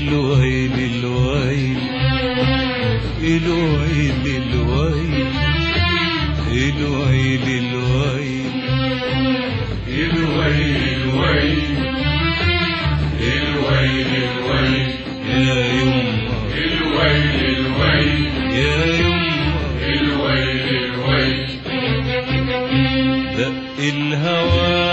الويل الويل الويل الويل الويل الويل الويل الويل الويل الويل يا يما الويل الويل يا يما الويل الويل دق الهوى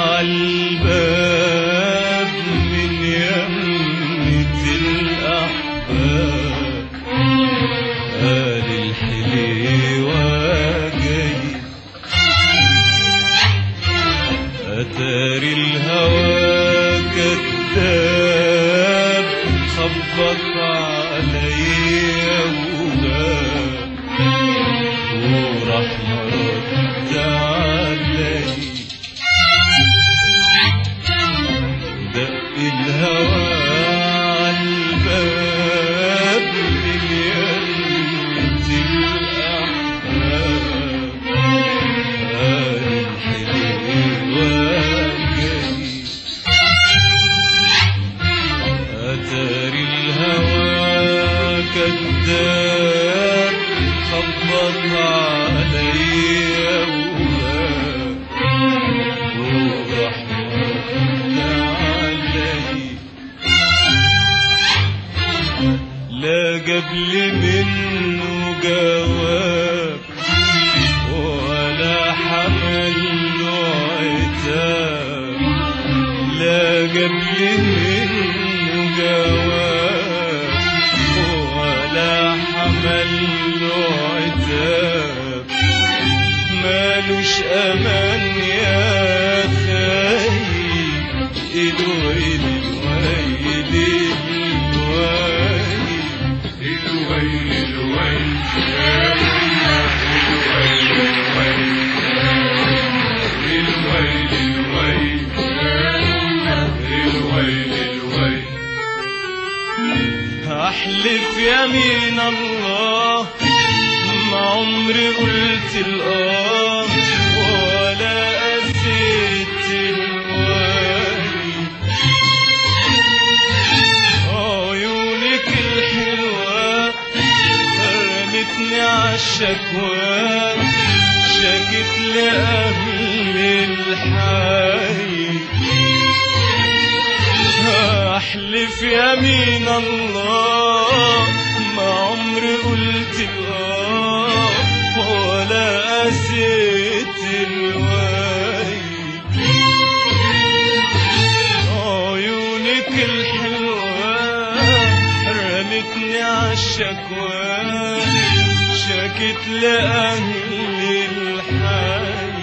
عالباب من يمة الأحباب قال الحليوة جاي أتاري الهوى كذاب خبط عليا وغاب وراح مرد علي دق الهوى عالباب من يمة الأحباب قال الحليوة جاي أتاري الهوى كذاب خبط عليا وغاب وراح مرد علي لا قبل منه جواب ولا حمل له عتاب لا قبل منه جواب ولا حمل له عتاب مالوش امان يا خايب الويل الويل الويل الويل الويل الويل الويل الويل الويل الويل احلف يمين الله ما عمري قلت الاه ولا قسيت الوالي عيونك الحلوة رمتني عالشكوى شكت لأهل الحي احلف يمين الله ما عمري قلت اه ولا قسيت الواي عيونك الحلوة رمتني عالشكوى شكت لأهل الحي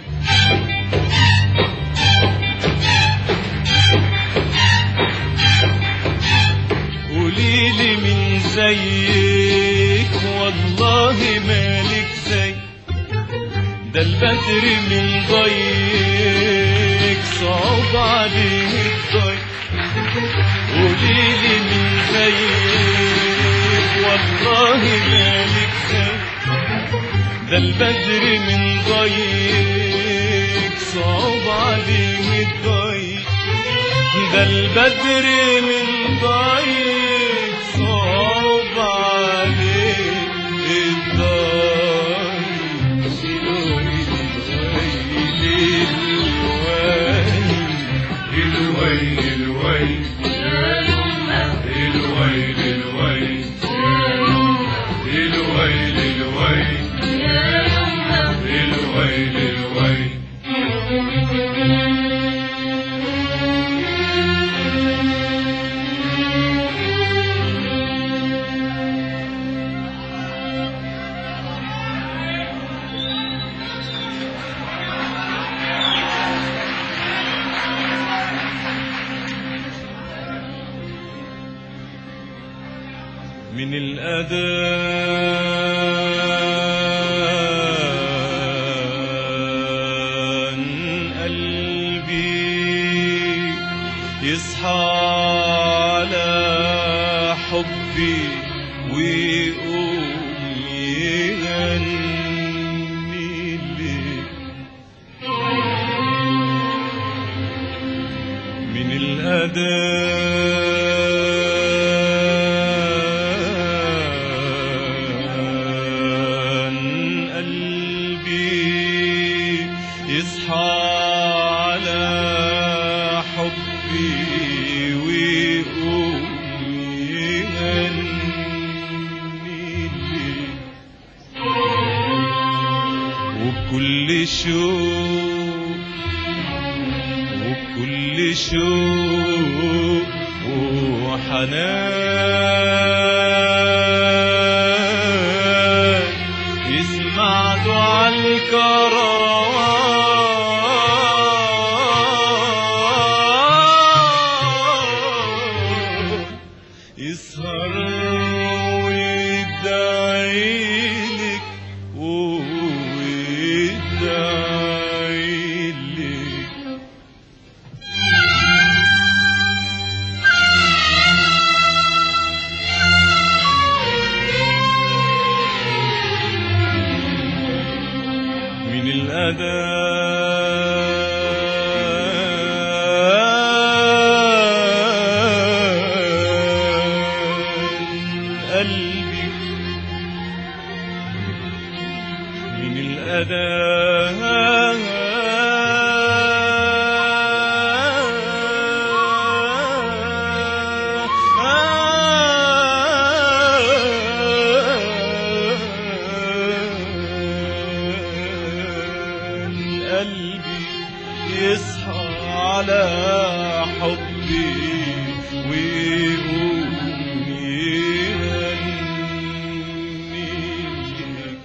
قوليلي من زيك والله مالك زي ده البدر من ضيق صعب عليه الضيق قوليلي من زيك والله مالك زي ده البدر من ضيق صعب عليه الضيق ده البدر من ضيق صعب عليه الضيق الويل الويل الويل الويل الويل الويل الويل الويل الويل الويل الويل من الأذان قلبي يصحى على حبي ويقوم يغني لي من الأذان يصحى على حبي ويقوم يغني لي وبكل شوق وبكل شوق وحنان يسمع دعاء الكروان يسهر ويدعيلك ويدعيلك من الأذان قلبي من الأذان قلبي يصحى على حبي ويقوم يغني لك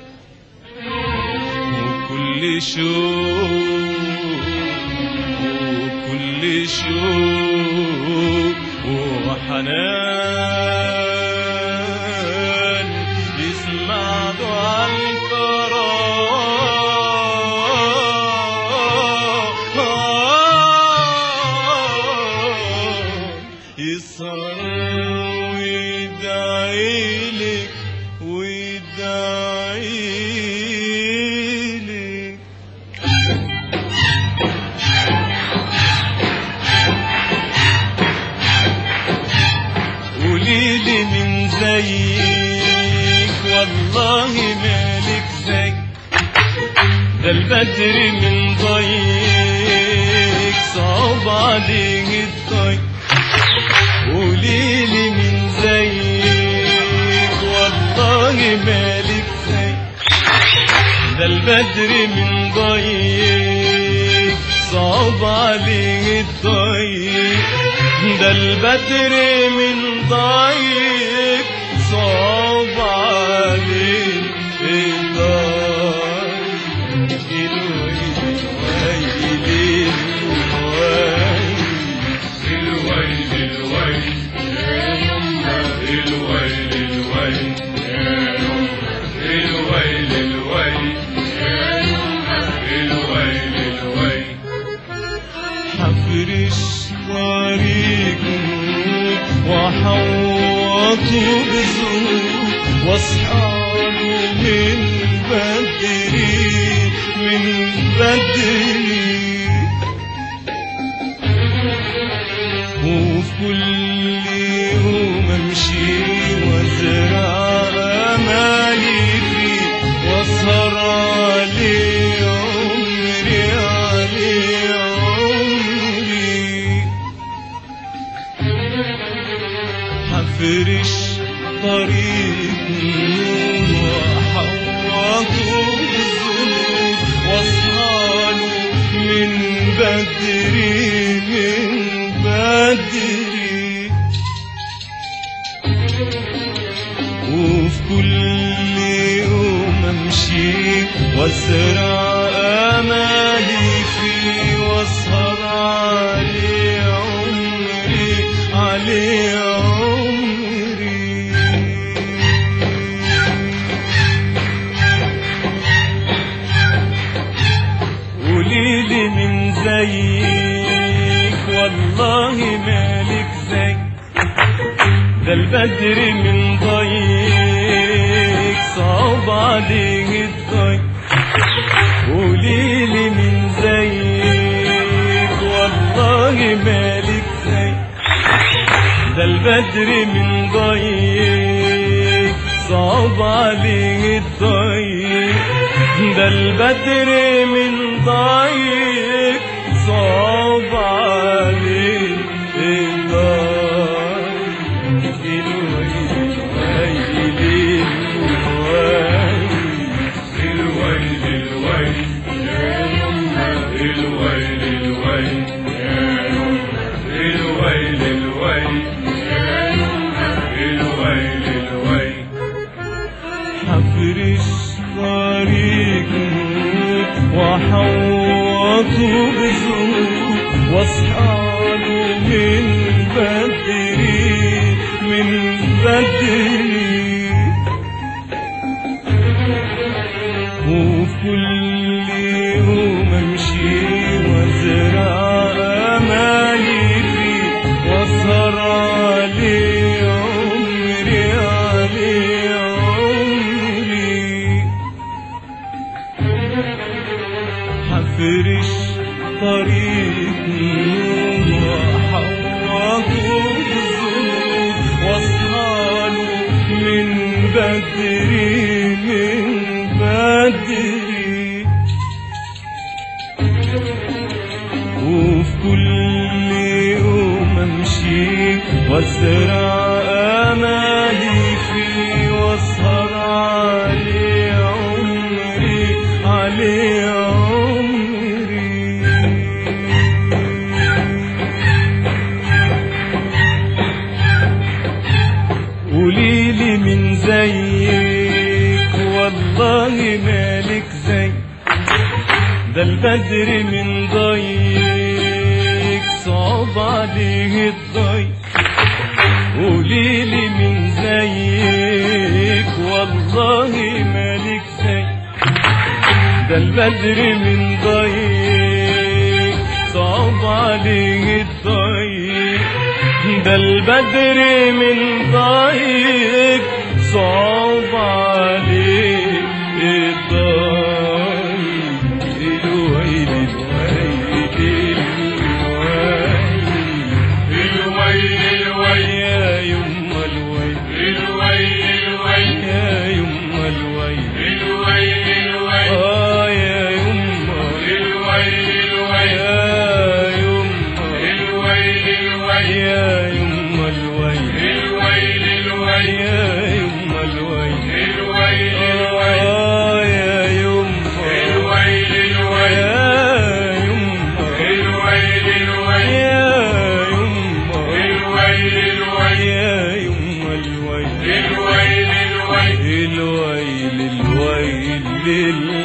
وكل شوق وكل شوق وحنان يسمع دعاء الكرام يسهر ويدعيلك ويدعيلك قوليلي من زيك والله مالك زيك ده البدر من ضيق صعب عليه الضيق قوليلي من زيك والله مالك زيك ده البدر من ضيق صعب عليه الضيق ده البدر من ضيق صعب عليه الضيق الويل ويل الويل الويل الويل الويل الويل الويل الويل الويل الويل حفرش طريق وحوطه بذنوب واصحابه من بدري من بدري وفي كل يوم امشي وازرع امالي فيه واسهر عليه عمري عليه عمري هفرش طريق نور وحوطه بذنوب واصهاله من بدري من بدري وفي كل يوم امشي وازرع امالي فيه واسهر عليه عمري عليه عمري قوليلي من زيك والله مالك زيك ده البدر من ضيق صعب عليه الضيق قوليلي من زيك والله مالك زيك ده البدر من ضيق صعب عليه الضيق ده البدر من ضيق الويل الويل يا يما الويل الويل الويل الويل حفرش طريق وحوطه بذنوب واصحاله من بدري من بدري وفي كل يوم امشي وازرع امالي فيه واسهر عليه عمري عليه عمري حفرش طريق وحوطه بذنوب واصهاله من بدري من بدري وفي كل يوم امشي وازرع امالي فيه واسهر عليه عمري عليه عمري قوليلي من زيك والله مالك زي ده البدر من ضيق صعب عليه الضيق قوليلي من زيك والله مالك زي ده البدر من ضيق صعب عليه الضيق ده البدر من ضيق صعب عليه الضيق الويل الويل الويل الويل الويل يا يما الويل الويل الويل يا يما الويل الويل الويل اه يا يما الويل الويل يا يما الويل الويل يا يما الويل الويل الويل يا يما الويل الويل الويل اه يا يما الويل الويل يا يما الويل الويل يا يما الويل الويل يا يما الويل الويل الويل الويل الويل